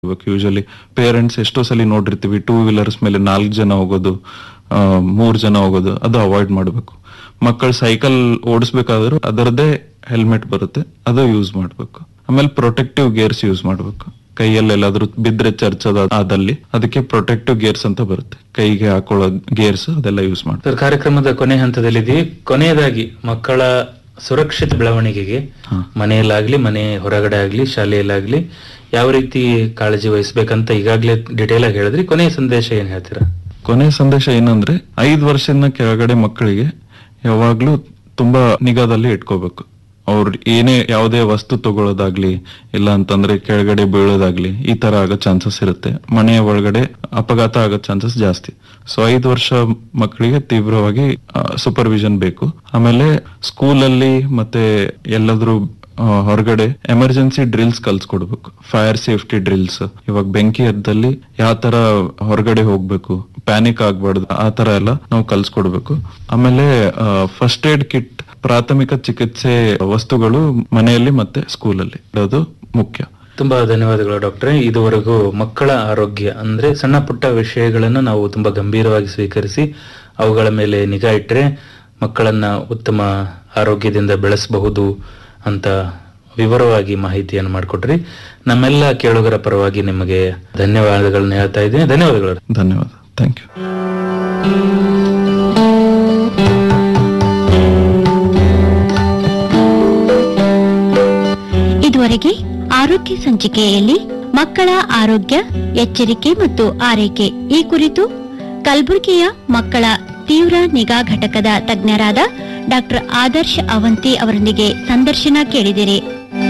Usually parents ಎಷ್ಟೋ ಸಲ ನೋಡಿರ್ತೀವಿ ಟೂ ವೀಲರ್ಸ್ ಮೇಲೆ ನಾಲ್ಕು ಜನ ಹೋಗೋದು ಆ, ಮೂರ್ ಜನ ಹೋಗೋದು ಅದು ಅವಾಯ್ಡ್ ಮಾಡಬೇಕು ಮಕ್ಕಳು ಸೈಕಲ್ ಓಡಿಸ್ಬೇಕಾದ್ರೂ ಅದರದ್ದೇ ಹೆಲ್ಮೆಟ್ ಬರುತ್ತೆ ಅದು ಯೂಸ್ ಮಾಡಬೇಕು ಆಮೇಲೆ ಪ್ರೊಟೆಕ್ಟಿವ್ ಗೇರ್ಸ್ ಯೂಸ್ ಮಾಡಬೇಕು ಕೈಯಲ್ಲಿ ಎಲ್ಲಾದ್ರೂ ಬಿದ್ರೆ ಚರ್ಚದ ಆದಲ್ಲಿ ಅದಕ್ಕೆ ಪ್ರೊಟೆಕ್ಟಿವ್ ಗೇರ್ಸ್ ಅಂತ ಬರುತ್ತೆ ಕೈಗೆ ಹಾಕೊಳ್ಳೋ ಗೇರ್ಸ್ ಅದೆಲ್ಲ ಯೂಸ್ ಮಾಡ್ತಾರೆ ಸರ್ ಕಾರ್ಯಕ್ರಮದ ಕೊನೆ ಹಂತದಲ್ಲಿದ್ದೀವಿ ಕೊನೆಯದಾಗಿ ಮಕ್ಕಳ ಸುರಕ್ಷಿತ ಬೆಳವಣಿಗೆಗೆ ಹಾ. ಮನೆಯಲ್ಲಾಗ್ಲಿ ಮನೆ ಹೊರಗಡೆ ಆಗ್ಲಿ ಶಾಲೆಯಲ್ಲಾಗ್ಲಿ ಯಾವ ರೀತಿ ಕಾಳಜಿ ವಹಿಸ್ಬೇಕಂತ ಈಗಾಗಲೇ ಡಿಟೇಲ್ ಆಗಿ ಹೇಳಿದ್ರಿ ಕೊನೆಯ ಸಂದೇಶ ಏನ್ ಹೇಳ್ತೀರಾ ಕೊನೆ ಸಂದೇಶ ಏನಂದ್ರೆ ಐದ್ ವರ್ಷದ ಕೆಳಗಡೆ ಮಕ್ಕಳಿಗೆ ಯಾವಾಗ್ಲೂ ತುಂಬಾ ನಿಗಾದಲ್ಲಿ ಇಟ್ಕೋಬೇಕು ಅವ್ರು ಏನೇ ಯಾವುದೇ ವಸ್ತು ತಗೊಳ್ಳೋದಾಗ್ಲಿ ಇಲ್ಲ ಅಂತಂದ್ರೆ ಕೆಳಗಡೆ ಬೀಳೋದಾಗ್ಲಿ ಈ ತರ ಆಗೋ ಚಾನ್ಸಸ್ ಇರುತ್ತೆ ಮನೆಯ ಒಳಗಡೆ ಅಪಘಾತ ಆಗೋ ಚಾನ್ಸಸ್ ಜಾಸ್ತಿ ಸೊ ಐದು ವರ್ಷ ಮಕ್ಕಳಿಗೆ ತೀವ್ರವಾಗಿ ಸೂಪರ್ವಿಷನ್ ಬೇಕು ಆಮೇಲೆ ಸ್ಕೂಲಲ್ಲಿ ಮತ್ತೆ ಎಲ್ಲಾದ್ರೂ ಆ, ಹೊರಗಡೆ ಎಮರ್ಜೆನ್ಸಿ ಡ್ರಿಲ್ಸ್ ಕಲ್ಸ್ಕೊಡ್ಬೇಕು ಫೈರ್ ಸೇಫ್ಟಿ ಡ್ರಿಲ್ಸ್ ಇವಾಗ ಬೆಂಕಿ ಹತ್ತದಲ್ಲಿ ಯಾವ ತರ ಹೊರಗಡೆ ಹೋಗ್ಬೇಕು ಪ್ಯಾನಿಕ್ ಆಗ್ಬಾರ್ದು ಆ ತರ ಎಲ್ಲ ನಾವು ಕಲ್ಸ್ಕೊಡ್ಬೇಕು ಆಮೇಲೆ ಫಸ್ಟ್ ಏಡ್ ಕಿಟ್ ಪ್ರಾಥಮಿಕ ಚಿಕಿತ್ಸೆ ವಸ್ತುಗಳು ಮನೆಯಲ್ಲಿ ಮತ್ತೆ ಸ್ಕೂಲಲ್ಲಿ ಇಡೋದು ಮುಖ್ಯ ತುಂಬಾ ಧನ್ಯವಾದಗಳು ಡಾಕ್ಟ್ರೆ ಇದುವರೆಗೂ ಮಕ್ಕಳ ಆರೋಗ್ಯ ಅಂದ್ರೆ ಸಣ್ಣ ಪುಟ್ಟ ವಿಷಯಗಳನ್ನು ನಾವು ತುಂಬಾ ಗಂಭೀರವಾಗಿ ಸ್ವೀಕರಿಸಿ ಅವುಗಳ ಮೇಲೆ ನಿಗಾ ಇಟ್ಟರೆ ಮಕ್ಕಳನ್ನ ಉತ್ತಮ ಆರೋಗ್ಯದಿಂದ ಬೆಳೆಸಬಹುದು ಅಂತ ವಿವರವಾಗಿ ಮಾಹಿತಿಯನ್ನು ಮಾಡಿಕೊಟ್ರಿ ನಮ್ಮೆಲ್ಲ ಕೇಳುಗರ ಪರವಾಗಿ ನಿಮಗೆ ಧನ್ಯವಾದಗಳನ್ನ ಹೇಳ್ತಾ ಇದ್ದೀನಿ ಧನ್ಯವಾದಗಳು ಧನ್ಯವಾದ ಥ್ಯಾಂಕ್ ಯು ಇದುವರೆಗೆ ಆರೋಗ್ಯ ಸಂಚಿಕೆಯಲ್ಲಿ ಮಕ್ಕಳ ಆರೋಗ್ಯ ಎಚ್ಚರಿಕೆ ಮತ್ತು ಆರೈಕೆ ಈ ಕುರಿತು ಕಲಬುರಗಿಯ ಮಕ್ಕಳ ತೀವ್ರ ನಿಗಾ ಘಟಕದ ತಜ್ಞರಾದ ಡಾಕ್ಟರ್ ಆದರ್ಶ್ ಅವಂತಿ ಅವರೊಂದಿಗೆ ಸಂದರ್ಶನ ಕೇಳಿದಿರಿ